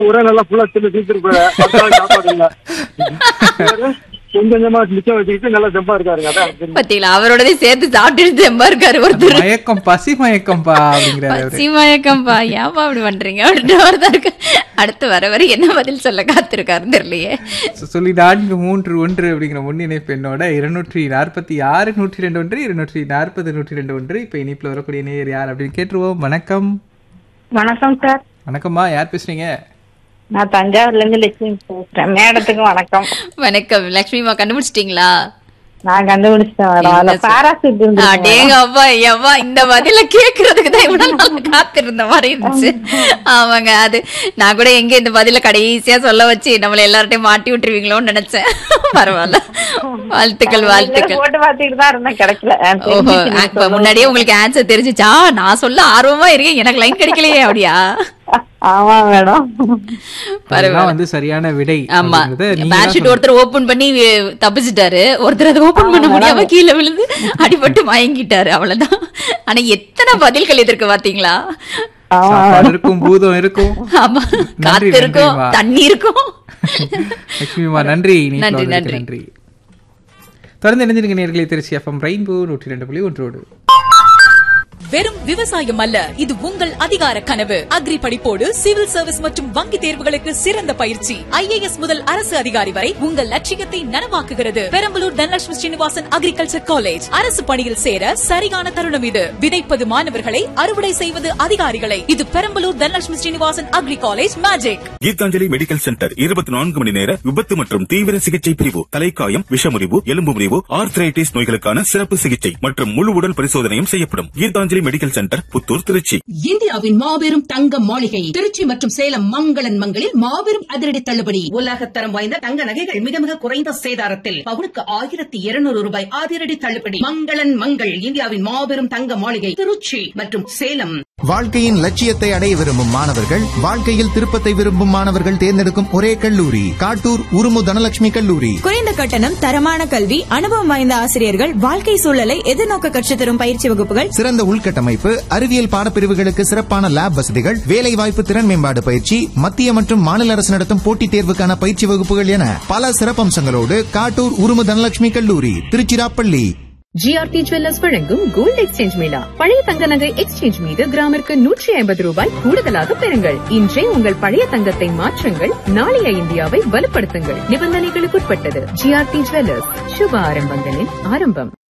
ஒரே நல்லா ஃபுல்லா தின்னு தீர்த்துருப்பாரு சாப்பாடு இல்ல இவரு கொஞ்சம் கொஞ்சமா மிச்சம் வச்சுக்கிட்டு நல்லா ஜம்பா இருக்காருங்க அதான் தெரியும். பாத்தீங்களா அவரோடதே சேர்த்து சாப்பிட்டு தெம்பா இருக்காரு ஒருத்தர் மயக்கம் பசி மயக்கம்பா அப்படிங்கிறாரு அவரு. பசி மயக்கம்பா ஏன்பா அப்படி பண்றீங்க அப்படின்ற மாதிரி தான் இருக்கு அடுத்து வர வர என்ன பதில் சொல்ல காத்திருக்காருன்னு தெரியலையே So, சொல்லி நான்கு மூன்று ஒன்று அப்படிங்கிற முன்னிணைப்பு என்னோட இருநூற்றி நாற்பத்தி ஆறு நூற்றி ரெண்டு ஒன்று இருநூற்றி நாற்பது நூற்றி ரெண்டு ஒன்று இப்போ இனிப்பில் வரக்கூடிய நேயர் யார் அப்படின்னு கேட்டுருவோம் வணக்கம் வணக்கம் சார் வணக்கம்மா யார் பேசுறீங்க நான் தஞ்சாவூர்ல இருந்து லட்சுமி பேசுறேன் மேடத்துக்கு வணக்கம் வணக்கம் லக்ஷ்மிமா கண்டுபிடிச்சிட்டீங்களா நான் கண்டுபிடிச்சிட்டேன் மேடம் அதுல பாராசூட் இருந்து அடேங்க அப்பா எவ்வா இந்த பதில கேக்குறதுக்கு தான் இவ்வளவு நாள் காத்திருந்த மாதிரி இருந்துச்சு ஆமாங்க அது நான் கூட எங்க இந்த பதில கடைசியா சொல்ல வச்சு நம்மள எல்லார்ட்டையும் மாட்டி விட்டுருவீங்களோன்னு நினைச்சேன் பரவாயில்ல வாழ்த்துக்கள் வாழ்த்துக்கள் போட்டு பாத்துக்கிட்டு தான் இருந்தேன் கிடைக்கல ஓஹோ அப்ப முன்னாடியே உங்களுக்கு ஆன்சர் தெரிஞ்சுச்சா நான் சொல்ல ஆர்வமா இருக்கேன் எனக்கு லைன் கிடைக்கலையே அப்படியா ஆமா மேடம் அதுதான் வந்து சரியான விடை ஆமா அப்படிங்கறத நீங்க தான் பேட்ஷீட் ஒருத்தர் ஓபன் பண்ணி வி- தப்பிச்சிட்டாரு ஒருத்தர் அதை ஓபன் பண்ண முடியாம கீழே விழுந்து அடிபட்டு மயங்கிட்டாரு அவ்வளவுதான் ஆனா எத்தனை பதில்கள் இதற்கு பாத்தீங்களா சாப்பாடு இருக்கும் பூதம் இருக்கும் ஆமா நன்றி, காத்து இருக்கும் நன்றிம்மா. தண்ணி இருக்கும் லட்சுமிமா நன்றி இனிப்புல நன்றி, வந்ததுக்கு நன்றி. நன்றி தொடர்ந்து இணைஞ்சிருக்க நேர்களை திருச்சி எஃப்எம் ரெயின்போ நூற்றி ரெண்டு புள்ளி ஒன்றோடு வெறும் விவசாயம் அல்ல இது உங்கள் அதிகார கனவு அக்ரி படிப்போடு சிவில் சர்வீஸ் மற்றும் வங்கி தேர்வுகளுக்கு சிறந்த பயிற்சி ஐஏஎஸ் முதல் அரசு அதிகாரி வரை உங்கள் லட்சியத்தை நனவாக்குகிறது பெரம்பலூர் தனலட்சுமி ஸ்ரீனிவாசன் அக்ரிகல்ச்சர் காலேஜ் அரசு பணியில் சேர சரியான தருணம் இது விதைப்பது மாணவர்களை அறுவடை செய்வது அதிகாரிகளை இது Perambalur Dhanalakshmi Srinivasan agri college magic Geethanjali medical centre இருபத்தி நான்கு மணி நேர விபத்து மற்றும் தீவிர சிகிச்சை பிரிவு தலைக்காயம் விஷமுறிவு எலும்பு முறிவு ஆர்த்ரைட்டிஸ் நோய்களுக்கான சிறப்பு சிகிச்சை மற்றும் முழு உடல் பரிசோதனையும் செய்யப்படும் கீதாஞ்சலி மெடிக்கல் சென்டர் புத்தூர் திருச்சி இந்தியாவின் மாபெரும் தங்க மாளிகை திருச்சி மற்றும் சேலம் மங்களன் மங்களில் மாபெரும் அதிரடி தள்ளுபடி உலகத்தரம் வாய்ந்த தங்க நகைகள் மிக மிக குறைந்த சேதாரத்தில் பவுனுக்கு ஆயிரத்தி இருநூறு ரூபாய் அதிரடி தள்ளுபடி மங்களன் மங்கள் இந்தியாவின் மாபெரும் தங்க மாளிகை திருச்சி மற்றும் சேலம் வாழ்க்கையின் லட்சியத்தை அடைய விரும்பும் மாணவர்கள் வாழ்க்கையில் திருப்பத்தை விரும்பும் மாணவர்கள் தேர்ந்தெடுக்கும் ஒரே கல்லூரி காட்டூர் உருமு தனலட்சுமி கல்லூரி குறைந்த கட்டணம் தரமான கல்வி அனுபவம் வாய்ந்த ஆசிரியர்கள் வாழ்க்கை சூழலை எதிர்நோக்க கற்றுத் தரும் பயிற்சி வகுப்புகள் சிறந்த உள்கட்டமைப்பு அறிவியல் பாடப்பிரிவுகளுக்கு சிறப்பான லேப் வசதிகள் வேலைவாய்ப்பு திறன் மேம்பாடு பயிற்சி மத்திய மற்றும் மாநில அரசு நடத்தும் போட்டித் தேர்வுக்கான பயிற்சி வகுப்புகள் என பல சிறப்பம்சங்களோடு காட்டூர் உருமு தனலட்சுமி கல்லூரி திருச்சிராப்பள்ளி ஜிஆர்டி ஜுவல்லர்ஸ் வழங்கும் கோல்ட் எக்ஸ்சேஞ்ச் மேளா பழைய தங்க நகை எக்ஸ்சேஞ்ச் மீது கிராமிற்கு நூற்றி ஐம்பது ரூபாய் கூடுதலாக பெறுங்கள் இன்றே உங்கள் பழைய தங்கத்தை மாற்றுங்கள் நாளைய இந்தியாவை வலுப்படுத்துங்கள் நிபந்தனைகளுக்குட்பட்டது ஜிஆர்டி ஜுவல்லர்ஸ் சுப ஆரம்பங்களின் ஆரம்பம்